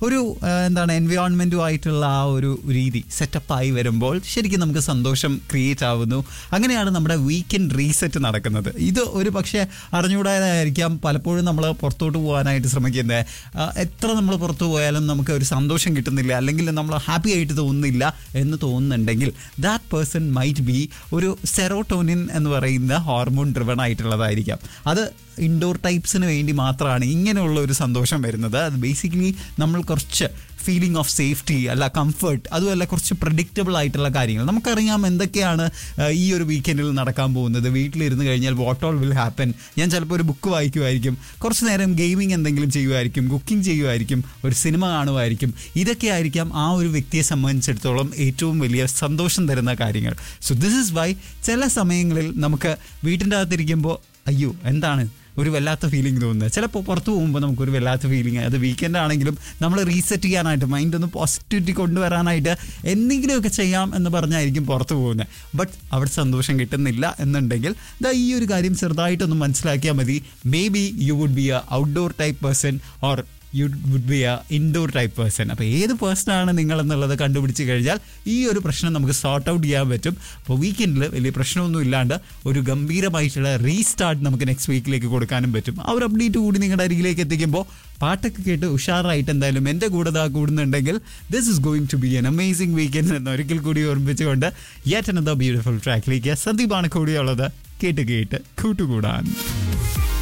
ഒരു ആ, എന്താണ് എൻവയോൺമെൻറ്റുമായിട്ടുള്ള ആ ഒരു രീതി സെറ്റപ്പായി വരുമ്പോൾ ശരിക്കും നമുക്ക് സന്തോഷം ക്രിയേറ്റ് ആവുന്നു അങ്ങനെയാണ് നമ്മുടെ വീക്കെൻഡ് റീസെറ്റ് നടക്കുന്നത് ഇത് ഒരു പക്ഷേ അറിഞ്ഞുകൂടാതായിരിക്കാം പലപ്പോഴും നമ്മൾ പുറത്തോട്ട് പോകാനായിട്ട് ശ്രമിക്കുന്നത് ആ, എത്ര നമ്മൾ പുറത്തു പോയാലും നമുക്ക് ഒരു സന്തോഷം കിട്ടുന്നില്ല അല്ലെങ്കിൽ നമ്മൾ ഹാപ്പി ആയിട്ട് തോന്നുന്നില്ല എന്ന് തോന്നുന്നുണ്ടെങ്കിൽ ദാറ്റ് പേഴ്സൺ മൈറ്റ് ബി ഒരു സെറോട്ടോനിൻ എന്ന് പറയുന്ന ഹോർമോൺ ഡ്രിവൺ ആയിട്ടുള്ളതായിരിക്കാം അത് ഇൻഡോർ ടൈപ്സിന് വേണ്ടി മാത്രമാണ് ഇങ്ങനെയുള്ള ഒരു സന്തോഷം വരുന്നത് അത് ബേസിക്കലി നമ്മൾ കുറച്ച് ഫീലിംഗ് ഓഫ് സേഫ്റ്റി അല്ല കംഫർട്ട് അതുമല്ല കുറച്ച് പ്രഡിക്റ്റബിൾ ആയിട്ടുള്ള കാര്യങ്ങൾ നമുക്കറിയാം എന്തൊക്കെയാണ് ആ, ഈ ഒരു വീക്കെൻഡിൽ നടക്കാൻ പോകുന്നത് വീട്ടിലിരുന്ന് കഴിഞ്ഞാൽ വാട്ട് ഓൾ വിൽ ഹാപ്പൻ ഞാൻ ചിലപ്പോൾ ഒരു ബുക്ക് വായിക്കുമായിരിക്കും കുറച്ച് നേരം ഗെയിമിംഗ് എന്തെങ്കിലും ചെയ്യുമായിരിക്കും കുക്കിംഗ് ചെയ്യുമായിരിക്കും ഒരു സിനിമ കാണുമായിരിക്കും ഇതൊക്കെ ആയിരിക്കാം ആ ഒരു വ്യക്തിയെ സംബന്ധിച്ചിടത്തോളം ഏറ്റവും വലിയ സന്തോഷം തരുന്ന കാര്യങ്ങൾ സോ ദിസ് ഇസ് വൈ ചില സമയങ്ങളിൽ നമുക്ക് വീട്ടിൻ്റെ അകത്തിരിക്കുമ്പോൾ അയ്യോ എന്താണ് ഒരു വല്ലാത്ത ഫീലിംഗ് തോന്നുന്നത് ചിലപ്പോൾ പുറത്ത് പോകുമ്പോൾ നമുക്കൊരു വല്ലാത്ത ഫീലിംഗ് അത് വീക്കെൻഡ് ആണെങ്കിലും നമ്മൾ റീസെറ്റ് ചെയ്യാനായിട്ട് മൈൻഡ് ഒന്ന് പോസിറ്റിവിറ്റി കൊണ്ടുവരാനായിട്ട് എന്തെങ്കിലുമൊക്കെ ചെയ്യാം എന്ന് പറഞ്ഞായിരിക്കും പുറത്ത് പോകുന്നത് ബട്ട് അവിടെ സന്തോഷം കിട്ടുന്നില്ല എന്നുണ്ടെങ്കിൽ ദാ ഈ ഒരു കാര്യം ചെറുതായിട്ടൊന്ന് മനസ്സിലാക്കിയാൽ മതി maybe you would be a outdoor type person or you would be a indoor type person അപ്പോൾ ഏത് പേഴ്സണാണ് നിങ്ങൾ എന്നുള്ളത് കണ്ടുപിടിച്ച് കഴിഞ്ഞാൽ ഈ ഒരു പ്രശ്നം നമുക്ക് സോർട്ട് ഔട്ട് ചെയ്യാൻ പറ്റും അപ്പോൾ വീക്കെൻഡിൽ വലിയ പ്രശ്നമൊന്നും ഇല്ലാണ്ട് ഒരു ഗംഭീരമായിട്ടുള്ള റീസ്റ്റാർട്ട് നമുക്ക് നെക്സ്റ്റ് വീക്കിലേക്ക് കൊടുക്കാനും പറ്റും ആ ഒരു അപ്ഡേറ്റ് കൂടി നിങ്ങളുടെ അരികിലേക്ക് എത്തിക്കുമ്പോൾ പാട്ടൊക്കെ കേട്ട് ഉഷാറായിട്ട് എന്തായാലും എൻ്റെ കൂടെ ദാ കൂടുന്നുണ്ടെങ്കിൽ this is going to be an amazing weekend എന്ന് ഒരിക്കൽ കൂടി ഓർമ്മിച്ചുകൊണ്ട് യെറ്റ് അനദർ ബ്യൂട്ടിഫുൾ ട്രാക്കിലേക്ക് സന്ദീപാണ് കൂടിയുള്ളത് കേട്ട് കേട്ട് കൂട്ടുകൂടാൻ